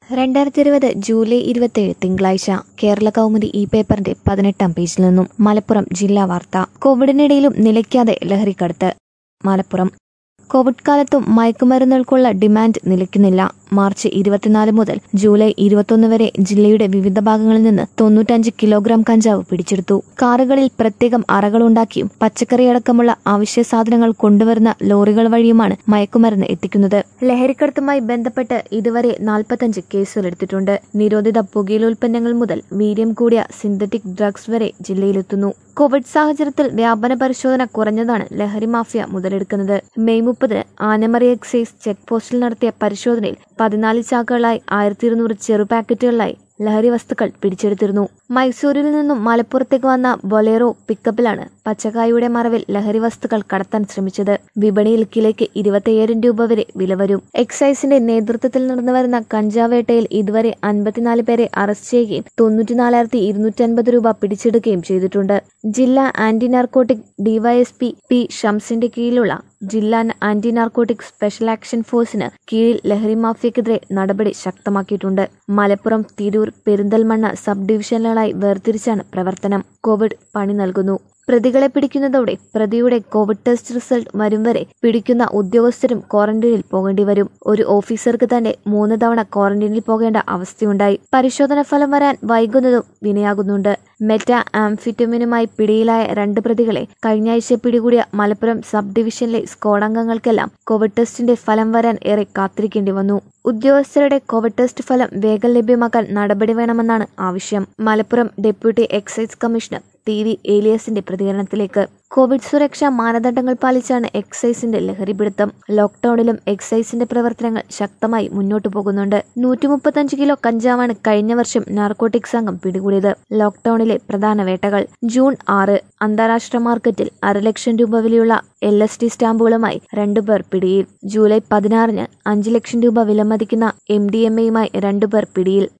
രണ്ടായിരത്തി ഇരുപത് ജൂലൈ ഇരുപത്തിയേഴ് തിങ്കളാഴ്ച കേരള കൗമുദി ഈ പേപ്പറിന്റെ പതിനെട്ടാം പേജിൽ നിന്നും മലപ്പുറം ജില്ലാ വാർത്ത കോവിഡിനിടയിലും നിലയ്ക്കാതെ ലഹരിക്കടത്ത് മലപ്പുറം കോവിഡ് കാലത്തും മയക്കുമരുന്നുകൾക്കുള്ള ഡിമാൻഡ് നിലയ്ക്കുന്നില്ല മാർച്ച് ഇരുപത്തിനാല് മുതൽ ജൂലൈ ഇരുപത്തൊന്ന് വരെ ജില്ലയുടെ വിവിധ ഭാഗങ്ങളിൽ നിന്ന് തൊണ്ണൂറ്റഞ്ച് കിലോഗ്രാം കഞ്ചാവ് പിടിച്ചെടുത്തു കാറുകളിൽ പ്രത്യേകം അറകളുണ്ടാക്കിയും പച്ചക്കറിയടക്കമുള്ള അവശ്യ സാധനങ്ങൾ കൊണ്ടുവരുന്ന ലോറികൾ വഴിയുമാണ് മയക്കുമരുന്ന് എത്തിക്കുന്നത് ലഹരിക്കടത്തുമായി ബന്ധപ്പെട്ട് ഇതുവരെ നാൽപ്പത്തഞ്ച് കേസുകളെടുത്തിട്ടുണ്ട് നിരോധിത പുകയിലോൽപ്പന്നങ്ങൾ മുതൽ വീര്യം കൂടിയ സിന്തറ്റിക് ഡ്രഗ്സ് വരെ ജില്ലയിലെത്തുന്നു കോവിഡ് സാഹചര്യത്തിൽ വ്യാപന പരിശോധന കുറഞ്ഞതാണ് ലഹരി മാഫിയ മുതലെടുക്കുന്നത് മെയ് മുപ്പത് ആനമറി എക്സൈസ് ചെക്ക് പോസ്റ്റിൽ നടത്തിയ പരിശോധനയിൽ പതിനാല് ചാക്കുകളായി ആയിരത്തി ഇരുന്നൂറ് ചെറു പാക്കറ്റുകളിലായി ലഹരി വസ്തുക്കൾ പിടിച്ചെടുത്തിരുന്നു മൈസൂരിൽ നിന്നും മലപ്പുറത്തേക്ക് വന്ന ബൊലേറോ പിക്കപ്പിലാണ് പച്ചക്കായുടെ മറവിൽ ലഹരി വസ്തുക്കൾ കടത്താൻ ശ്രമിച്ചത് വിപണിയിൽ കിലോയ്ക്ക് ഇരുപത്തിയ്യായിരം രൂപ വരെ വില വരും എക്സൈസിന്റെ നേതൃത്വത്തിൽ നടന്നു വരുന്ന കഞ്ചാവ് വേട്ടയിൽ ഇതുവരെ അൻപത്തിനാല് പേരെ അറസ്റ്റ് ചെയ്യുകയും തൊണ്ണൂറ്റിനാലായിരത്തി ഇരുന്നൂറ്റി അൻപത് രൂപ പിടിച്ചെടുക്കുകയും ചെയ്തിട്ടുണ്ട് ജില്ലാ ആന്റി നാർക്കോട്ടിക് ഡിവൈഎസ്പി പി ഷംസിന്റെ കീഴിലുള്ള ജില്ലാ ആന്റി നാർക്കോട്ടിക് സ്പെഷ്യൽ ആക്ഷൻ ഫോഴ്സിന് കീഴിൽ ലഹരി മാഫിയക്കെതിരെ നടപടി ശക്തമാക്കിയിട്ടുണ്ട് മലപ്പുറം തിരൂർ പെരിന്തൽമണ്ണ സബ് ഡിവിഷനുകളായി വേർതിരിച്ചാണ് പ്രവർത്തനം കോവിഡ് പണി നൽകുന്നു പ്രതികളെ പിടിക്കുന്നതോടെ പ്രതിയുടെ കോവിഡ് ടെസ്റ്റ് റിസൾട്ട് വരും വരെ പിടിക്കുന്ന ഉദ്യോഗസ്ഥരും ക്വാറന്റൈനിൽ പോകേണ്ടി വരും ഒരു ഓഫീസർക്ക് തന്നെ മൂന്ന് തവണ ക്വാറന്റൈനിൽ പോകേണ്ട അവസ്ഥയുണ്ടായി പരിശോധന ഫലം വരാൻ വൈകുന്നതും വിനയാകുന്നുണ്ട് മെറ്റ ആംഫിറ്റമിനുമായി പിടിയിലായ രണ്ട് പ്രതികളെ കഴിഞ്ഞയാഴ്ച പിടികൂടിയ മലപ്പുറം സബ് ഡിവിഷനിലെ സ്ക്വാഡംഗങ്ങൾക്കെല്ലാം കോവിഡ് ടെസ്റ്റിന്റെ ഫലം വരാൻ ഏറെ കാത്തിരിക്കേണ്ടി വന്നു ഉദ്യോഗസ്ഥരുടെ കോവിഡ് ടെസ്റ്റ് ഫലം വേഗം ലഭ്യമാക്കാൻ നടപടി വേണമെന്നാണ് ആവശ്യം Malappuram deputy excise commissioner T V ഏലിയസിന്റെ പ്രതികരണത്തിലേക്ക് കോവിഡ് സുരക്ഷാ മാനദണ്ഡങ്ങൾ പാലിച്ചാണ് എക്സൈസിന്റെ ലഹരിപിടുത്തം ലോക്ഡൌണിലും എക്സൈസിന്റെ പ്രവർത്തനങ്ങൾ ശക്തമായി മുന്നോട്ടു പോകുന്നുണ്ട് നൂറ്റി മുപ്പത്തഞ്ച് കിലോ കഞ്ചാവാണ് കഴിഞ്ഞ വർഷം നാർക്കോട്ടിക് സംഘം പിടികൂടിയത് ലോക്ഡൌണിലെ പ്രധാന വേട്ടകൾ ജൂൺ ആറ് അന്താരാഷ്ട്ര മാർക്കറ്റിൽ അരലക്ഷം രൂപ വിലയുള്ള എൽ എസ് ടി സ്റ്റാമ്പുകളുമായി രണ്ടുപേർ പിടിയിൽ ജൂലൈ പതിനാറിന് അഞ്ച് ലക്ഷം രൂപ വിലമതിക്കുന്ന എം ഡി എം എയുമായി രണ്ടുപേർ പിടിയിൽ